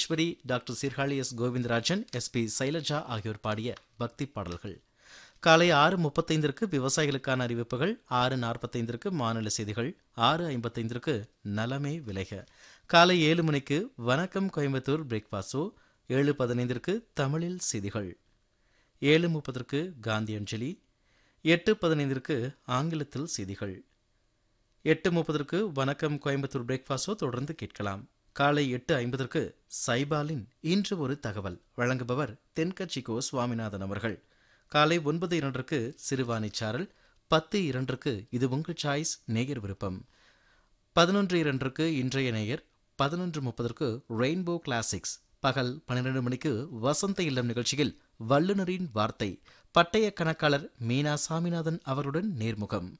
Eswari doctor Sirkazhi S Govindarajan S P Sailaja ஆகியோர் பாடிய பக்தி பாடல்கள் காலை ஆறு முப்பத்தைந்திற்கு விவசாயிகளுக்கான அறிவிப்புகள் ஆறு நாற்பத்தைந்திற்கு மாநில செய்திகள் ஆறு ஐம்பத்தைந்திற்கு நலமே விளைக காலை ஏழு மணிக்கு வணக்கம் கோயம்புத்தூர் பிரேக்ஃபாஸ்டோ ஏழு பதினைந்திற்கு தமிழில் செய்திகள் ஏழு முப்பதற்கு காந்தி அஞ்சலி எட்டு பதினைந்திற்கு ஆங்கிலத்தில் செய்திகள் எட்டு முப்பதற்கு வணக்கம் கோயம்புத்தூர் பிரேக்ஃபாஸ்டோ தொடர்ந்து கேட்கலாம் காலை எட்டு ஐம்பதற்கு சைபாலின் இன்று ஒரு தகவல் வழங்குபவர் தென்கட்சிக்கோ சுவாமிநாதன் அவர்கள் காலை ஒன்பது இரண்டுக்கு சிறுவாணி சாரல் பத்து இரண்டுக்கு இது உங்கள் சாய்ஸ் நேயர் விருப்பம் பதினொன்று இரண்டுக்கு இன்றைய நேயர் பதினொன்று முப்பதற்கு ரெயின்போ கிளாசிக்ஸ் பகல் பன்னிரண்டு மணிக்கு வசந்த இல்லம் நிகழ்ச்சியில் வல்லுநரின் வார்த்தை பட்டய கணக்காளர் மீனா சாமிநாதன் அவருடன் நேர்முகம்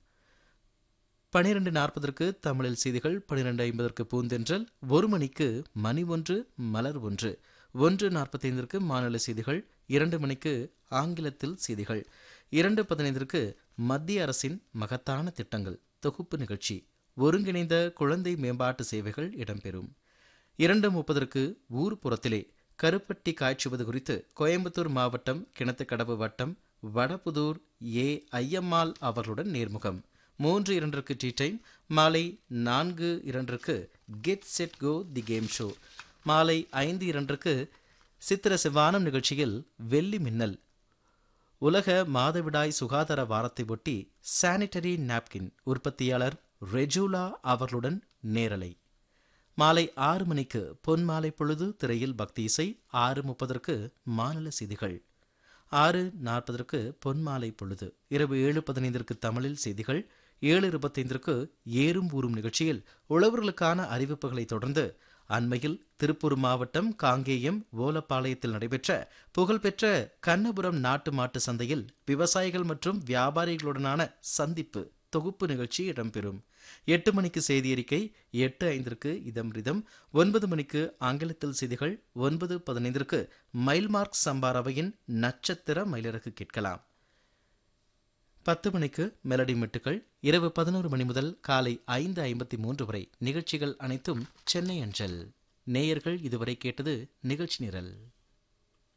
பனிரெண்டு நாற்பதற்கு தமிழில் செய்திகள் பனிரெண்டு ஐம்பதற்கு பூந்தென்றல் ஒரு மணிக்கு மணி ஒன்று மலர் ஒன்று ஒன்று நாற்பத்தைந்திற்கு மாநில செய்திகள் இரண்டு மணிக்கு ஆங்கிலத்தில் செய்திகள் இரண்டு பதினைந்திற்கு மத்திய அரசின் மகத்தான திட்டங்கள் தொகுப்பு நிகழ்ச்சி ஒருங்கிணைந்த குழந்தை மேம்பாட்டு சேவைகள் இடம்பெறும் இரண்டு முப்பதற்கு ஊர் புறத்திலே கருப்பட்டி காய்ச்சுவது குறித்து கோயம்புத்தூர் மாவட்டம் கிணத்துக்கடவு வட்டம் வடபுதூர் ஏ ஐயம்மாள் அவர்களுடன் நேர்முகம் மூன்று இரண்டிற்கு டீ டைம் மாலை நான்கு இரண்டிற்கு get set go the game show மாலை ஐந்து இரண்டிற்கு சித்திர சிவானம் நிகழ்ச்சியில் வெள்ளி மின்னல் உலக மாதவிடாய் சுகாதார வாரத்தை ஒட்டி சானிட்டரி நாப்கின் உற்பத்தியாளர் ரெஜூலா அவர்களுடன் நேரலை மாலை ஆறு மணிக்கு பொன் மாலை பொழுது திரையில் பக்தி இசை ஆறு முப்பதற்கு மாநில செய்திகள் ஆறு நாற்பதற்கு பொன் மாலை பொழுது இரவு ஏழு பதினைந்திற்கு தமிழில் செய்திகள் ஏழு இருபத்தைந்திற்கு ஏறும் ஊறும் நிகழ்ச்சியில் உழவர்களுக்கான அறிவிப்புகளை தொடர்ந்து அண்மையில் திருப்பூர் மாவட்டம் காங்கேயம் ஓலப்பாளையத்தில் நடைபெற்ற புகழ்பெற்ற கண்ணபுரம் நாட்டு மாட்டு சந்தையில் விவசாயிகள் மற்றும் வியாபாரிகளுடனான சந்திப்பு தொகுப்பு நிகழ்ச்சி இடம்பெறும் எட்டு மணிக்கு செய்தி அறிக்கை எட்டு ஐந்திற்கு இதம் ரிதம் ஒன்பது மணிக்கு ஆங்கிலத்தில் செய்திகள் ஒன்பது பதினைந்திற்கு மைல்மார்க் சம்பாரவையின் நட்சத்திர மயிலிறகு கேட்கலாம் பத்து மணிக்கு மெலடி மெட்டுக்கள் இரவு பதினோரு மணி முதல் காலை ஐந்து ஐம்பத்தி மூன்று வரை நிகழ்ச்சிகள் அனைத்தும் சென்னை அஞ்சல் நேயர்கள் இதுவரை கேட்டது நிகழ்ச்சி நிரல்